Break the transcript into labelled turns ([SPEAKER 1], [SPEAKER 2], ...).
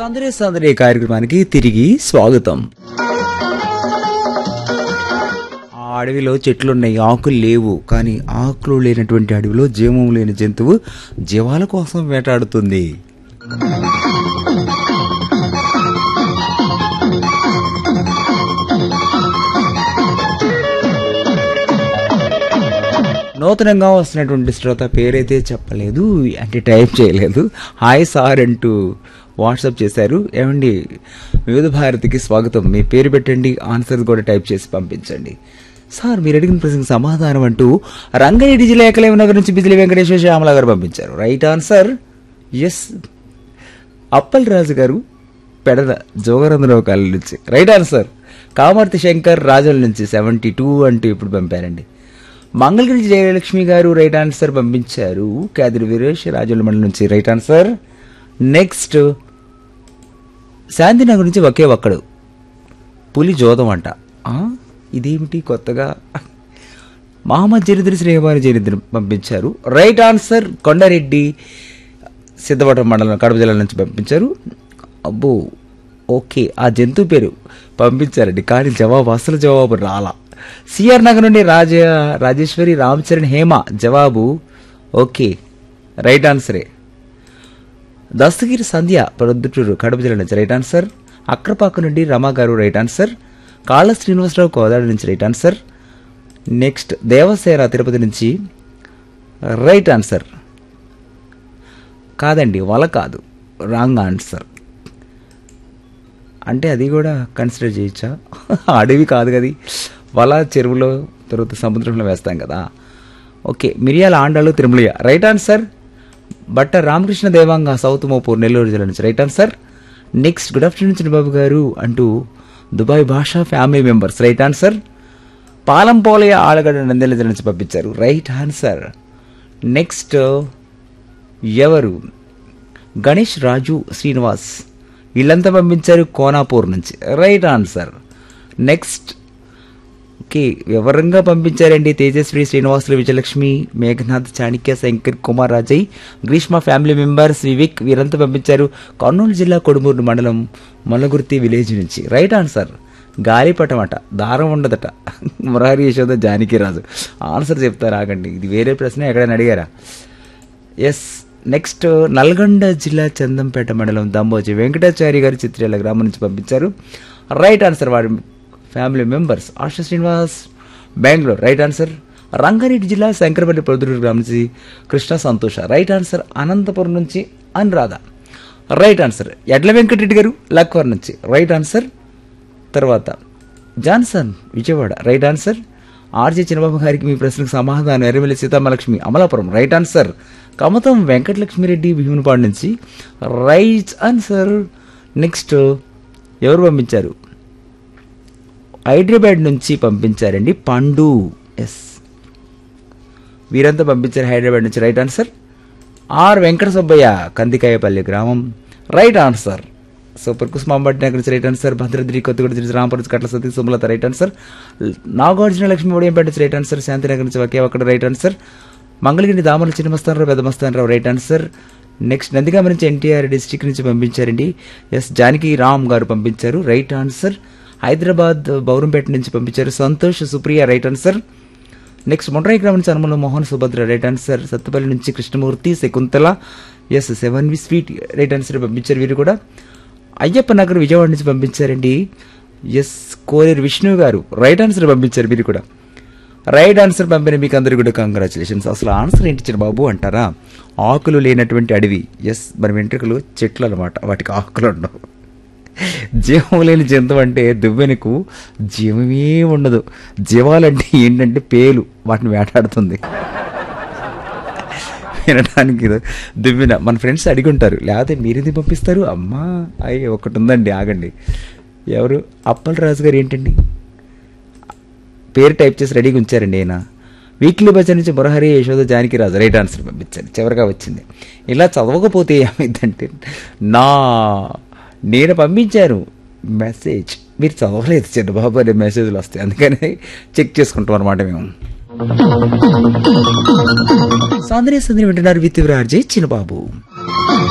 [SPEAKER 1] సందరే సందరే కార్యక్రమానికి తిరిగి స్వాగతం ఆ అడవిలో చెట్లున్నాయి ఆకులు లేవు కానీ ఆకులు లేనటువంటి అడవిలో జీవం లేని జంతువు జీవాల కోసం వేటాడుతుంది నూతనంగా వస్తున్నటువంటి శ్రోత పేరైతే చెప్పలేదు అంటే టైప్ చేయలేదు హాయ్ సార్ అంటూ వాట్సాప్ చేశారు ఏమండి వివిధ భారతికి స్వాగతం మీ పేరు పెట్టండి ఆన్సర్ కూడా టైప్ చేసి పంపించండి సార్ మీరు అడిగిన ప్రశ్నకు సమాధానం అంటూ రంగారెడ్డి జిల్లా ఏకలేవ నగర్ నుంచి బిజిలి వెంకటేశ్వర శ్యామల గారు పంపించారు right answer S Appal Raju garu Pedada జోగరంధ్రరావు కాలం నుంచి రైట్ ఆన్సర్ కామర్తి శంకర్ రాజుల నుంచి సెవెంటీ టూ అంటూ ఇప్పుడు పంపారండి మంగళగిరి జయలక్ష్మి గారు రైట్ ఆన్సర్ పంపించారు కాదిరి వీరేష్ రాజుల మండలి నుంచి రైట్ ఆన్సర్ నెక్స్ట్ శాంతినగర్ నుంచి ఒకే ఒక్కడు పులి జోదం అంట ఆ, ఇదేమిటి కొత్తగా మహమ్మద్ జరీద్రి శ్రీవారి జరీద్రి పంపించారు రైట్ ఆన్సర్ కొండారెడ్డి సిద్ధవటం మండలం కడప జిల్లా నుంచి పంపించారు అబ్బో ఓకే ఆ జంతువు పేరు పంపించారండి కానీ జవాబు అసలు జవాబు రాలా సిఆర్ నగర్ నుండి రాజ రాజేశ్వరి రామచరణ్ హేమ జవాబు ఓకే రైట్ ఆన్సరే దస్తగిరి సంధ్య ప్రొద్దుటూరు కడప జిల్లా నుంచి రైట్ ఆన్సర్ అక్రపాక నుండి రమా గారు రైట్ ఆన్సర్ కాళ్ళ శ్రీనివాసరావు కోదాడ నుంచి right answer next Devasena Tirupati నుంచి రైట్ ఆన్సర్ కాదండి వల కాదు రాంగ్ ఆన్సర్ అంటే అది కూడా కన్సిడర్ చేయొచ్చా అడవి కాదు కది వల చెరువులో తర్వాత సముద్రంలో వేస్తాం కదా ఓకే మిరియాల Andal Tirumalayya right answer Batta Ramakrishna Devanga south Mopur Nellore జిల్లా నుంచి right answer next good afternoon Chinnababu garu అంటూ Dubai Basha family members right answer Palampolaiah Allagadda Nandyal జిల్లా నుంచి పంపించారు రైట్ ఆన్సర్ నెక్స్ట్ ఎవరు గణేష్ రాజు శ్రీనివాస్ వీళ్ళంతా పంపించారు కోనాపూర్ నుంచి రైట్ ఆన్సర్ నెక్స్ట్ ఓకే వివరంగా పంపించారండి తేజస్వి శ్రీనివాసులు విజయలక్ష్మి మేఘనాథ్ చాణిక్య శంకర్ కుమార్ రాజయ్ గ్రీష్మ ఫ్యామిలీ మెంబర్స్ వివేక్ వీరంతా పంపించారు కర్నూలు జిల్లా కొడుమూరు మండలం మొలగుర్తి విలేజ్ నుంచి రైట్ ఆన్సర్ గాలిపటం అట దారం ఉండదట మురారి యశోద జానకిరాజు ఆన్సర్ చెప్తారు ఆగండి ఇది వేరే ప్రశ్న ఎక్కడైనా అడిగారా ఎస్ నెక్స్ట్ నల్గొండ జిల్లా చందంపేట మండలం దంబోజి వెంకటాచారి గారు చిత్రాల గ్రామం నుంచి పంపించారు రైట్ ఆన్సర్ వారి family members Asha Srinivas Bengaluru right answer Rangareddy జిల్లా శంకరపల్లి పొద్దుటూరు గ్రామం నుంచి కృష్ణ సంతోష రైట్ ఆన్సర్ అనంతపురం నుంచి అనురాధ రైట్ ఆన్సర్ ఎడ్ల వెంకటరెడ్డి గారు లక్వర్ నుంచి రైట్ ఆన్సర్ తర్వాత Johnson Vijayawada right answer RJ Chinnababu గారికి మీ ప్రశ్నకు సమాధానం ఎర్రవెల్లి సీతామలక్ష్మి అమలాపురం రైట్ ఆన్సర్ కమతం వెంకటలక్ష్మిరెడ్డి భీమునిపాడు నుంచి రైట్ ఆన్సర్ నెక్స్ట్ ఎవరు పంపించారు హైదరాబాద్ నుంచి పంపించారండి పండు ఎస్ వీరంతా పంపించారు హైదరాబాద్ నుంచి right answer R Venkata Subbaiah Kandikayapalli గ్రామం right answer super Kusmambatti Nagar నుంచి రైట్ ఆన్సర్ భద్రాద్రి కొత్తగూడ నుంచి రాంపురం నుంచి కట్ల సతీ సుమలత రైట్ ఆన్సర్ నాగార్జున లక్ష్మి ఉదయంపేట నుంచి రైట్ ఆన్సర్ శాంతినగర్ నుంచి ఒకే ఒక్కడ right answer Mangalagiri Damala Chinnamastanarao Peddamastanarao right answer next Nandigama నుంచి ఎన్టీఆర్ డిస్టిక్ నుంచి పంపించారండి ఎస్ జానకి రామ్ గారు పంపించారు రైట్ ఆన్సర్ హైదరాబాద్ బౌరంపేట నుంచి పంపించారు Santosh Supriya right answer next Mondrai గ్రామం నుంచి అనుమల మోహన్ సుభద్ర రైట్ ఆన్సర్ సత్తుపల్లి నుంచి Krishnamurthy Shakuntala S seven V sweet right answer పంపించారు వీరు కూడా అయ్యప్ప నగర్ విజయవాడ నుంచి పంపించారండి ఎస్ కోనేరు విష్ణు గారు రైట్ ఆన్సర్ పంపించారు వీరు కూడా రైట్ ఆన్సర్ పంపిన మీకు అందరికీ కూడా కంగ్రాచులేషన్స్ అసలు ఆన్సర్ ఏంటి ఇచ్చారు బాబు అంటారా ఆకులు లేనటువంటి అడవి ఎస్ మన వెంట్రుకలు చెట్లు అనమాట వాటికి ఆకులు ఉండవు జీవం లేని జంతువు అంటే దువ్వెనకు జీవమే ఉండదు జీవాలంటే ఏంటంటే పేలు వాటిని వేటాడుతుంది వినడానికి ఇది దువ్వెన మన ఫ్రెండ్స్ అడిగి ఉంటారు లేకపోతే మీరేది పంపిస్తారు అమ్మా అయ్యి ఒకటి ఉందండి ఆగండి ఎవరు అప్పల్ రాజు గారు ఏంటండి పేరు టైప్ చేసి రెడీగా ఉంచారండి ఆయన వీక్లీ బజార్ నుంచి మురహరి యశోద జానకి రాజు రైట్ ఆన్సర్ పంపించారు చివరిగా వచ్చింది ఇలా చదవకపోతే ఏమైందంటే నా నేను పంపించాను మెసేజ్ మీరు చదవలేదు చిన్నబాబు అనే మెసేజ్లు వస్తాయి అందుకని చెక్ చేసుకుంటాం అనమాట మేము సాంద్రే సందరి వింటున్నారు విత్ విరార్జీ చిన్నబాబు